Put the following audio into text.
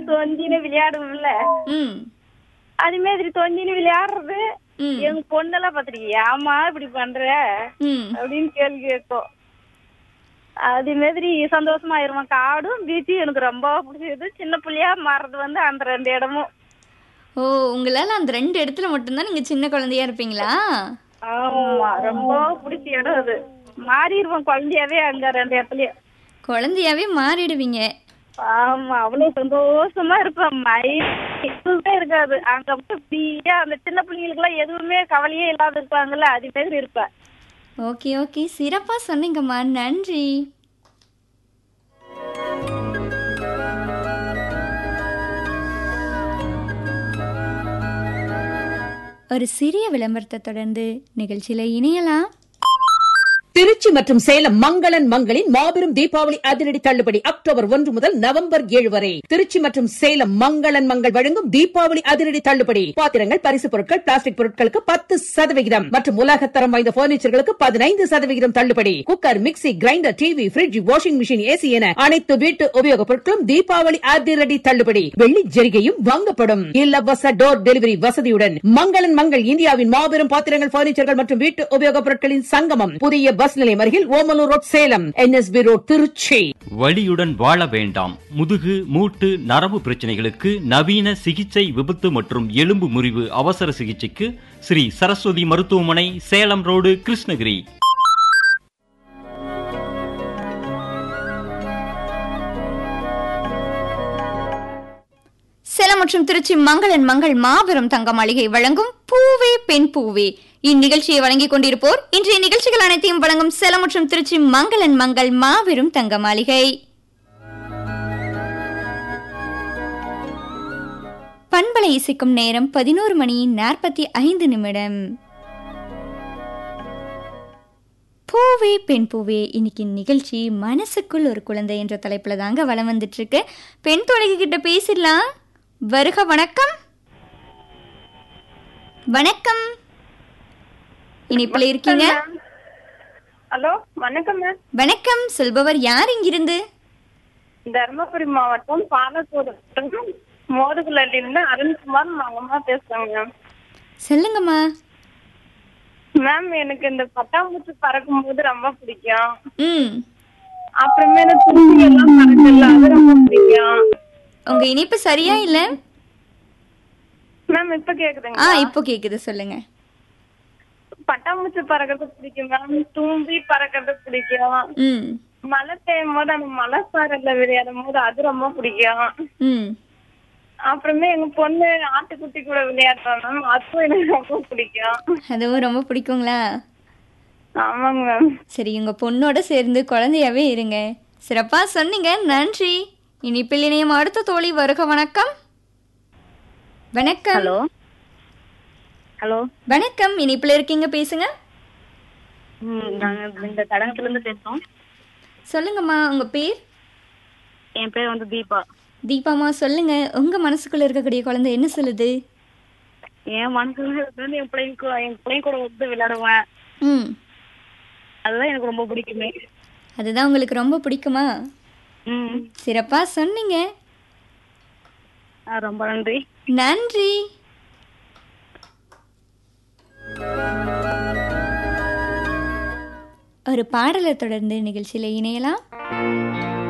தொந்தின்னு விளையாடுவோம்ல ம் அது மாதிரி தொந்தின்னு விளையாடுறது ம் எங்க பொண்ணெல்லாம் பாத்திருக்கீங்க ஏமா இப்படி பண்ற ம் அப்படின்னு கேள்வி கேட்கும் அது மாதிரி சந்தோஷமா இருமா காடும் பீச்சும் எனக்கு ரொம்ப பிடிச்சது சின்ன பிள்ளையா மாறுறது வந்து அந்த ரெண்டு இடமும் ஓ உங்களால அந்த ரெண்டு இடத்துல மட்டும்தான் நீங்க சின்ன குழந்தையா இருப்பீங்களா ஆமா ரொம்ப பிடிச்ச இடம் அது மாறிடுவோம் குழந்தையாவே அங்க ரெண்டு இடத்துலயும் குழந்தையாவே மாறிடுவீங்க ஆமா அவ்வளவு சந்தோஷமா இருப்பேன் மயிலே இருக்காது அங்க மட்டும் ஃப்ரீயா அந்த சின்ன பிள்ளைங்களுக்கு எல்லாம் எதுவுமே கவலையே இல்லாத இருப்பாங்கல்ல அது மாதிரி இருப்பேன் ஓகே ஓகே சிறப்பா சொன்னீங்கம்மா நன்றி ஒரு சிறிய விளம்பரத்தை தொடர்ந்து நிகழ்ச்சியில இணையலாம் திருச்சி மற்றும் சேலம் மங்களன் மங்களின் மாபெரும் தீபாவளி அதிரடி தள்ளுபடி அக்டோபர் ஒன்று முதல் நவம்பர் ஏழு வரை திருச்சி மற்றும் சேலம் மங்களன் மங்கள் வழங்கும் தீபாவளி அதிரடி தள்ளுபடி பாத்திரங்கள் பரிசு பொருட்கள் பிளாஸ்டிக் பொருட்களுக்கு பத்து சதவிகிதம் மற்றும் உலகத்தரம் வாய்ந்த பர்னிச்சர்களுக்கு பதினைந்து சதவிகிதம் தள்ளுபடி cooker mixie grinder TV fridge washing machine AC என அனைத்து வீட்டு உபயோகப் பொருட்களும் தீபாவளி அதிரடி தள்ளுபடி வெள்ளி ஜரிகையும் வாங்கப்படும் இலவச டோர் டெலிவரி வசதியுடன் மங்களன் மங்கள் இந்தியாவின் மாபெரும் பாத்திரங்கள் பர்னிச்சர்கள் மற்றும் வீட்டு உபயோகப் பொருட்களின் சங்கமம் புதிய பஸ் நிலையம் அருகில் Omalur road Salem NSP road Trichy வலியுடன் வாழ வேண்டாம் முதுகு மூட்டு நரம்பு பிரச்சனைகளுக்கு நவீன சிகிச்சை விபத்து மற்றும் எலும்பு முறிவு அவசர சிகிச்சைக்கு ஸ்ரீ சரஸ்வதி மருத்துவமனை சேலம் ரோடு கிருஷ்ணகிரி சேலம் மற்றும் திருச்சி மங்களன் மங்கள் மாபெரும் தங்க மாளிகை வழங்கும் பூவே பெண் பூவே இந்நிகழ்ச்சியை வழங்கிக் கொண்டிருப்போர் இன்றைய நிகழ்ச்சிகள் அனைத்தையும் வழங்கும் சேலம் மற்றும் திருச்சி மங்களன் மங்கள் மாபெரும் தங்க மாளிகை பண்பலை இசைக்கும் நேரம் பதினோரு மணி நாற்பத்தி ஐந்து நிமிடம் பூவே பெண் பூவே இன்னைக்கு நிகழ்ச்சி மனசுக்குள் ஒரு குழந்தை என்ற தலைப்புல தாங்க வலம் வந்துட்டு இருக்கு பெண் தொலைக்கு கிட்ட பேசிடலாம் வருக வணக்கம் வணக்கம் இனிப்புல இருக்கீங்க ஹலோ வணக்கம் மேம் வணக்கம் சொல்பவர் யார் இங்கிருந்து தருமபுரி மாவட்டம் பாலக்கோடு வட்டம் மோதுகுலர்ல இருந்து அருண்குமார் மகமா பேசுறேங்க மேம் சொல்லுங்கம்மா மேம் எனக்கு இந்த பட்டாம்பூச்சி பறக்கும் போது ரொம்ப பிடிக்கும் ம் அப்புறமே இந்த துருவி எல்லாம் பறக்கல அது ரொம்ப பிடிக்கும் உங்க இனிப்பு சரியா இல்ல மேம் இப்ப கேக்குதுங்க ஆ இப்போ கேக்குது சொல்லுங்க பட்டாம்பூச்சி பறக்கிறது பிடிக்கும் மேம் தூம்பி பறக்கிறது பிடிக்கும் ம் மழை பெய்யும் போது அந்த மலை சாரல்ல விளையாடும் போது அது ரொம்ப பிடிக்கும் ம் அப்புறமே எங்க பொண்ணு ஆட்டுக்குட்டி கூட விளையாடுறோம் மேம் அதுவும் எனக்கு ரொம்ப பிடிக்கும் அதுவும் ரொம்ப பிடிக்குங்களா ஆமாங்க மேம் சரி உங்க பொண்ணோட சேர்ந்து குழந்தையாவே இருங்க சிறப்பா சொன்னீங்க நன்றி இனிப்பில் இணையம் அடுத்த தோழி வருக வணக்கம் வணக்கம் ஹலோ ஹலோ வணக்கம் இனிப்புல இருக்கீங்க பேசுங்க ம் நாங்க இந்த தடங்கத்துல இருந்து பேசுறோம் சொல்லுங்கம்மா உங்க பேர் என் பேர் வந்து தீபா தீபாமா சொல்லுங்க உங்க மனசுக்குள்ள இருக்கக்கூடிய குழந்தை என்ன சொல்லுது என் மனசுல வந்து என் பிள்ளைங்க கூட என் பிள்ளைங்க கூட வந்து விளையாடுவேன் ம் அதுதான் எனக்கு ரொம்ப பிடிக்குமே அதுதான் உங்களுக்கு ரொம்ப பிடிக்குமா ம் சிறப்பா சொன்னீங்க ஆ, ரொம்ப நன்றி நன்றி ஒரு பாடலை தொடர்ந்து நிகழ்ச்சியில இணையலாம்